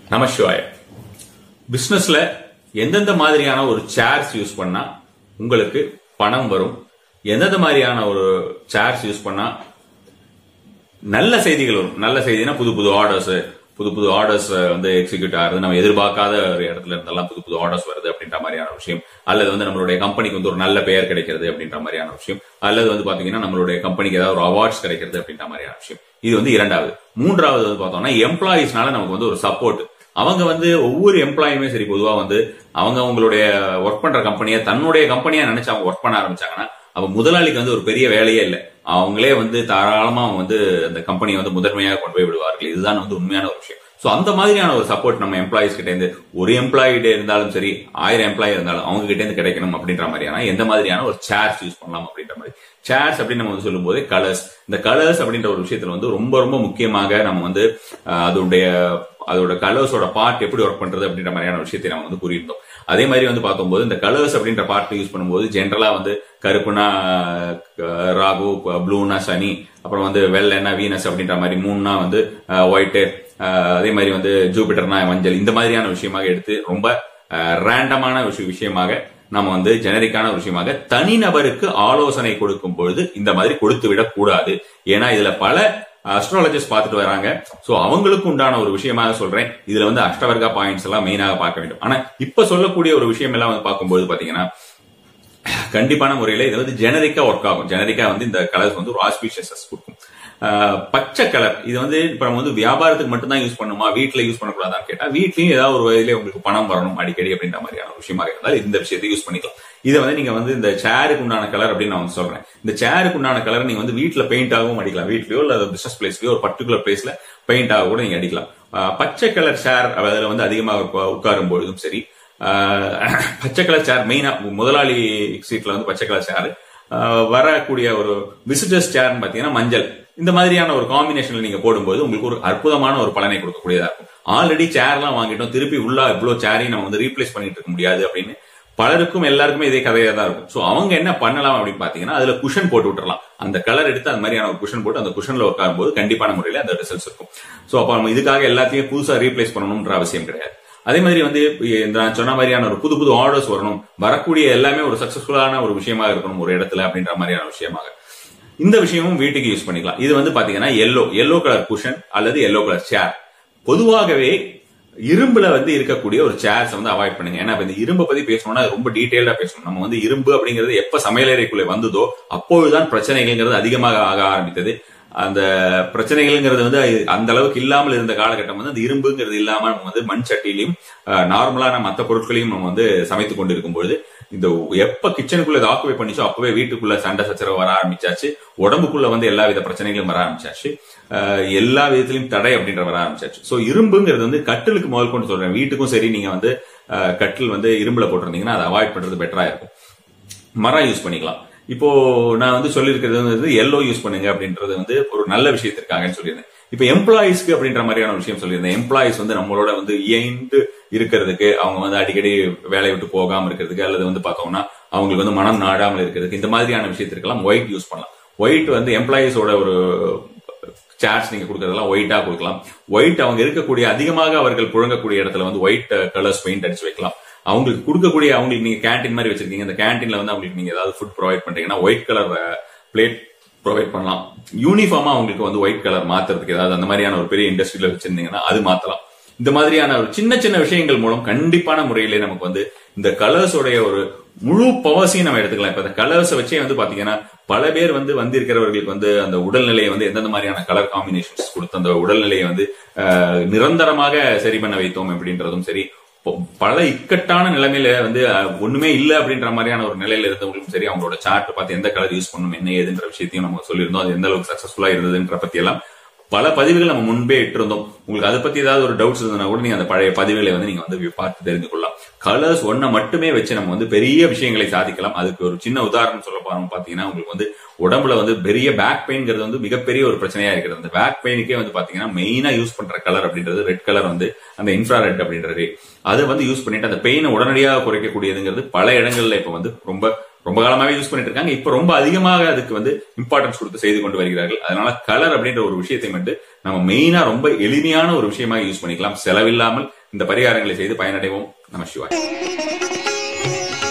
நமசிவாய பிசினஸ்ல எந்தெந்த மாதிரியான ஒரு சேர்ஸ் யூஸ் பண்ணா உங்களுக்கு பணம் வரும் எந்தெந்த மாதிரியான ஒரு சேர்ஸ் யூஸ் பண்ணா நல்ல செய்திகள் வரும் நல்ல செய்தினா புது புது ஆர்டர்ஸ் புது புது ஆர்டர்ஸ் வந்து எக்ஸிக்யூட் ஆகுது நம்ம எதிர்பார்க்காத ஒரு இடத்துல இருந்தெல்லாம் புது புது ஆர்டர்ஸ் வருது அப்படின்ற மாதிரியான விஷயம் அல்லது வந்து நம்மளுடைய கம்பெனிக்கு வந்து ஒரு நல்ல பெயர் கிடைக்கிறது அப்படின்ற மாதிரியான விஷயம் அல்லது வந்து பாத்தீங்கன்னா நம்மளுடைய கம்பெனிக்கு ஏதாவது ஒரு அவார்ட்ஸ் கிடைக்கிறது அப்படின்ற மாதிரியான விஷயம் இது வந்து இரண்டாவது மூன்றாவது வந்து பார்த்தோம்னா எம்ப்ளாயிஸ்னால நமக்கு வந்து ஒரு சப்போர்ட் அவங்க வந்து ஒவ்வொரு எம்ப்ளாயுமே சரி பொதுவா வந்து அவங்க அவங்களுடைய ஒர்க் பண்ற கம்பெனியை தன்னுடைய கம்பெனியா நினைச்சு அவங்க ஒர்க் பண்ண ஆரம்பிச்சாங்கன்னா அப்ப முதலாளிக்கு வந்து ஒரு பெரிய வேலையே இல்லை அவங்களே வந்து தாராளமா அவங்க வந்து அந்த கம்பெனியை வந்து முதன்மையாக கொண்டு போய் விடுவார்கள் இதுதான் வந்து உண்மையான ஒரு விஷயம் சோ அந்த மாதிரியான ஒரு சப்போர்ட் நம்ம எம்ப்ளாயிஸ் கிட்ட இருந்து ஒரு எம்ப்ளாயி கிட்ட இருந்தாலும் சரி ஆயிரம் எம்ப்ளாயி இருந்தாலும் அவங்க கிட்ட இருந்து கிடைக்கணும் அப்படின்ற மாதிரியான எந்த மாதிரியான ஒரு சேர்ஸ் யூஸ் பண்ணலாம் அப்படின்ற மாதிரி சேர்ஸ் அப்படின்னு நம்ம வந்து சொல்லும் போது கலர்ஸ் இந்த கலர்ஸ் அப்படின்ற ஒரு விஷயத்துல வந்து ரொம்ப ரொம்ப முக்கியமாக நம்ம வந்து அஹ், அதோடைய அதோட கலர்ஸோட பார்ட் எப்படி ஒர்க் பண்றது அப்படின்ற மாதிரியான விஷயத்தை நம்ம வந்து கூறியிருந்தோம் அதே மாதிரி வந்து பார்த்தோம்போது இந்த கலர்ஸ் அப்படின்ற பார்ட் யூஸ் பண்ணும்போது ஜென்ரலா வந்து கருப்புனா அஹ், ராகு ப்ளூனா சனி அப்புறம் வந்து வெள்ளைனா வீனஸ் அப்படின்ற மாதிரி மூணுனா வந்து ஒயிட்டு அதே மாதிரி வந்து ஜூபிட்டர்னா மஞ்சள் இந்த மாதிரியான விஷயமாக எடுத்து ரொம்ப ரேண்டமான விஷயமாக நம்ம வந்து ஜெனரிக்கான ஒரு விஷயமாக தனிநபருக்கு ஆலோசனை கொடுக்கும் பொழுது இந்த மாதிரி கொடுத்து விடக் கூடாது ஏன்னா இதுல பல அஸ்ட்ராலஜிஸ்ட் பார்த்துட்டு வராங்க சோ அவங்களுக்கு உண்டான ஒரு விஷயமாக சொல்றேன் இதுல வந்து அஷ்டவர்கா பாயிண்ட்ஸ் எல்லாம் மெயினாக பார்க்க வேண்டும் ஆனா இப்ப சொல்லக்கூடிய ஒரு விஷயம் எல்லாம் வந்து பார்க்கும்போது பாத்தீங்கன்னா கண்டிப்பான முறையில இது வந்து ஜெனரிக்கா ஒர்க் ஆகும் ஜெனரிக்கா வந்து இந்த கலர்ஸ் வந்து ஒரு ஆஸ்பிஷியஸ் கொடுக்கும் ஆஹ் பச்சை கலர் இது வந்து இப்ப நம்ம வந்து வியாபாரத்துக்கு மட்டும்தான் யூஸ் பண்ணுமா வீட்டுல யூஸ் பண்ணக்கூடாதான்னு கேட்டா வீட்லயும் ஏதாவது ஒரு வகையில உங்களுக்கு பணம் வரணும் அடிக்கடி அப்படின்ற மாதிரியான ஒரு விஷயமாக இருந்தால் இந்த விஷயத்தை யூஸ் பண்ணிக்கலாம் இதை வந்து நீங்க வந்து இந்த சேருக்கு உண்டான கலர் அப்படின்னு நான் வந்து சொல்றேன் இந்த சேருக்கு உண்டான கலர் நீங்க வந்து வீட்டுல பெயிண்ட் ஆகவும் அடிக்கலாம் வீட்லயோ இல்ல பிசினஸ் பிளேஸ்லயோ ஒரு பர்டிகுலர் பிளேஸ்ல பெயிண்ட் ஆக கூட நீங்க அடிக்கலாம் ஆஹ் பச்சை கலர் சேர் அதுல வந்து அதிகமாக உட்கா- உட்காரும் பொழுதும் சரி ஆஹ் பச்சை கலர் சேர் மெயினா முதலாளி சீட்ல வந்து பச்சை கலர் சேர் வரக்கூடிய ஒரு விசிட்டர்ஸ் சேர்னு பாத்தீங்கன்னா மஞ்சள் இந்த மாதிரியான ஒரு காம்பினேஷன்ல நீங்க போடும்போது உங்களுக்கு ஒரு அற்புதமான ஒரு பலனை கொடுக்கக்கூடியதா இருக்கும் ஆல்ரெடி சேர்லாம் வாங்கிட்டோம் திருப்பி உள்ள இவ்வளவு சேரையும் நம்ம வந்து ரீப்ளேஸ் பண்ணிட்டு இருக்க முடியாது அப்படின்னு பலருக்கும் எல்லாருக்குமே இதே கதையா தான் இருக்கும் சோ அவங்க என்ன பண்ணலாம் அப்படின்னு பாத்தீங்கன்னா அதுல குஷன் போட்டு விட்டுறலாம் அந்த கலர் எடுத்து அந்த மாதிரியான ஒரு குஷன் போட்டு அந்த குஷன்ல உட்காரும் போது கண்டிப்பான முறையில அந்த ரிசல்ட்ஸ் இருக்கும் சோ அப்ப நம்ம இதுக்காக எல்லாத்தையும் புதுசா ரீப்ளேஸ் பண்ணணும்ன்ற அவசியம் கிடையாது அதே மாதிரி வந்து இந்த நான் சொன்ன மாதிரியான ஒரு புது புது ஆர்டர்ஸ் வரணும் வரக்கூடிய எல்லாமே ஒரு சக்சஸ்ஃபுல்லான ஒரு விஷயமா இருக்கணும் ஒரு இடத்துல அப்படின்ற மாதிரியான விஷயமாக இந்த விஷயமும் வீட்டுக்கு யூஸ் பண்ணிக்கலாம் இது வந்து பாத்தீங்கன்னா எல்லோ எல்லோ கலர் குஷன் அல்லது எல்லோ கலர் சேர் பொதுவாகவே இரும்புல வந்து இருக்கக்கூடிய ஒரு சேர்ஸ் வந்து அவாய்ட் பண்ணுங்க ஏன்னா இப்ப இந்த இரும்பை பத்தி பேசணும்னா அது ரொம்ப டீடைல்டா பேசணும் நம்ம வந்து இரும்பு அப்படிங்கிறது எப்ப சமையலறைக்குள்ள வந்ததோ அப்பொழுதுதான் பிரச்சனைகள்ங்கிறது அதிகமாக ஆக ஆரம்பித்தது அந்த பிரச்சனைகள்ங்கிறது வந்து அந்த அளவுக்கு இல்லாமல் இருந்த காலகட்டம் வந்து அந்த இரும்புங்கிறது இல்லாம நம்ம வந்து மண் சட்டிலையும் நார்மலான மற்ற பொருட்களையும் நம்ம வந்து சமைத்து கொண்டிருக்கும் பொழுது இந்த எப்ப கிச்சனுக்குள்ள இதை ஆக்குபை பண்ணிச்சோ அப்பவே வீட்டுக்குள்ள சண்டை சச்சரவு வர ஆரம்பிச்சாச்சு உடம்புக்குள்ள வந்து எல்லா வித பிரச்சனைகளும் வர ஆரம்பிச்சாச்சு அஹ் எல்லா விதத்திலையும் தடை அப்படின்ற வர ஆரம்பிச்சாச்சு சோ இரும்புங்கிறது வந்து கட்டிலுக்கு முதல் கொண்டு சொல்றேன் வீட்டுக்கும் சரி நீங்க வந்து அஹ், கட்டில் வந்து இரும்புல போட்டிருந்தீங்கன்னா அதை அவாய்ட் பண்றது பெட்டரா இருக்கும் மரம் யூஸ் பண்ணிக்கலாம் இப்போ நான் வந்து சொல்லியிருக்கிறது வந்து எல்லோ யூஸ் பண்ணுங்க அப்படின்றது வந்து ஒரு நல்ல விஷயத்திற்காகன்னு சொல்லியிருந்தேன் இப்போ எம்ப்ளாயிஸ்க்கு அப்படின்ற மாதிரியான ஒரு விஷயம் சொல்லியிருந்தேன் எம்ப்ளாயிஸ் வந்து நம்மளோட வந்து இயைந்து இருக்கிறதுக்கு அவங்க வந்து அடிக்கடி வேலையை விட்டு போகாம இருக்கிறதுக்கு அல்லது வந்து பார்த்தோம்னா அவங்களுக்கு வந்து மனம் நாடாமல் இருக்கிறதுக்கு இந்த மாதிரியான விஷயத்திற்கெல்லாம் ஒயிட் யூஸ் பண்ணலாம் ஒயிட் வந்து எம்ப்ளாயிஸோட ஒரு சார்ட்ஸ் நீங்க கொடுக்கறதெல்லாம் ஒயிட்டா கொடுக்கலாம் ஒயிட் அவங்க இருக்கக்கூடிய அதிகமாக அவர்கள் புழங்கக்கூடிய இடத்துல வந்து ஒயிட் கலர்ஸ் பெயிண்ட் அடிச்சு வைக்கலாம் அவங்களுக்கு கொடுக்கக்கூடிய அவங்களுக்கு நீங்க கேண்டீன் மாதிரி வச்சிருக்கீங்க அந்த கேண்டீன்ல வந்து அவங்களுக்கு நீங்க ஏதாவது ஃபுட் ப்ரொவைட் பண்றீங்கன்னா ஒயிட் கலர் பிளேட் ப்ரொவைட் பண்ணலாம் யூனிஃபார்மா அவங்களுக்கு வந்து ஒயிட் கலர் மாத்துறதுக்கு ஏதாவது அந்த மாதிரியான ஒரு பெரிய இண்டஸ்ட்ரியில வச்சிருந்தீங்கன்னா அது மாத்தலாம் இந்த மாதிரியான ஒரு சின்ன சின்ன விஷயங்கள் மூலம் கண்டிப்பான முறையிலே நமக்கு வந்து இந்த கலர்ஸோடைய ஒரு முழு பவர்ஸையும் நம்ம எடுத்துக்கலாம் இப்ப இந்த கலர்ஸை வச்சே வந்து பாத்தீங்கன்னா பல பேர் வந்து வந்திருக்கிறவர்களுக்கு வந்து அந்த உடல்நிலையை வந்து எந்தெந்த மாதிரியான கலர் காம்பினேஷன்ஸ் கொடுத்து அந்த உடல்நிலையை வந்து அஹ், நிரந்தரமாக சரி பண்ண வைத்தோம் அப்படின்றதும் சரி இப்போ பல இக்கட்டான நிலைமையில வந்து அஹ், ஒண்ணுமே இல்ல அப்படின்ற மாதிரியான ஒரு நிலையில இருந்தவங்களுக்கும் சரி அவங்களோட சார்ட் பார்த்து எந்த கலர் யூஸ் பண்ணணும் என்ன ஏதுன்ற விஷயத்தையும் நம்ம சொல்லியிருந்தோம் அது எந்த அளவுக்கு சக்சஸ்ஃபுல்லா இருந்ததுன்ற பத்தி எல்லாம் பல பதிவுகள் நம்ம முன்பே இட்டிருந்தோம் உங்களுக்கு அதை பத்தி ஏதாவது ஒரு டவுட்ஸ் இருந்ததுன்னா கூட நீங்க அந்த பழைய பதிவுகளை வந்து நீங்க வந்து பார்த்து தெரிந்து கொள்ளலாம் கலர்ஸ் ஒன்ன மட்டுமே வச்சு நம்ம வந்து பெரிய விஷயங்களை சாதிக்கலாம் அதுக்கு ஒரு சின்ன உதாரணம் சொல்ல போறோம் பாத்தீங்கன்னா உங்களுக்கு வந்து உடம்புல வந்து பெரிய பேக் பெயின்ங்கிறது வந்து மிகப்பெரிய ஒரு பிரச்சனையா இருக்கிறது அந்த பேக் பெயினுக்கே வந்து பாத்தீங்கன்னா மெயினா யூஸ் பண்ற கலர் அப்படின்றது ரெட் கலர் வந்து அந்த இன்ஃப்ரா ரெட் அப்படின்றது அதை வந்து யூஸ் பண்ணிட்டு அந்த பெயினை உடனடியாக குறைக்கக்கூடியதுங்கிறது பல இடங்கள்ல இப்ப வந்து ரொம்ப ரொம்ப காலமாவே யூஸ் பண்ணிட்டு இருக்காங்க இப்ப ரொம்ப அதிகமாக அதுக்கு வந்து இம்பார்ட்டன்ஸ் கொடுத்து செய்து கொண்டு வருகிறார்கள் அதனால கலர் அப்படின்ற ஒரு விஷயத்தை மட்டும் நம்ம மெயினா ரொம்ப எளிமையான ஒரு விஷயமா யூஸ் பண்ணிக்கலாம் செலவில்லாமல் இந்த பரிகாரங்களை செய்து பயனடைவோம் நம சிவாய்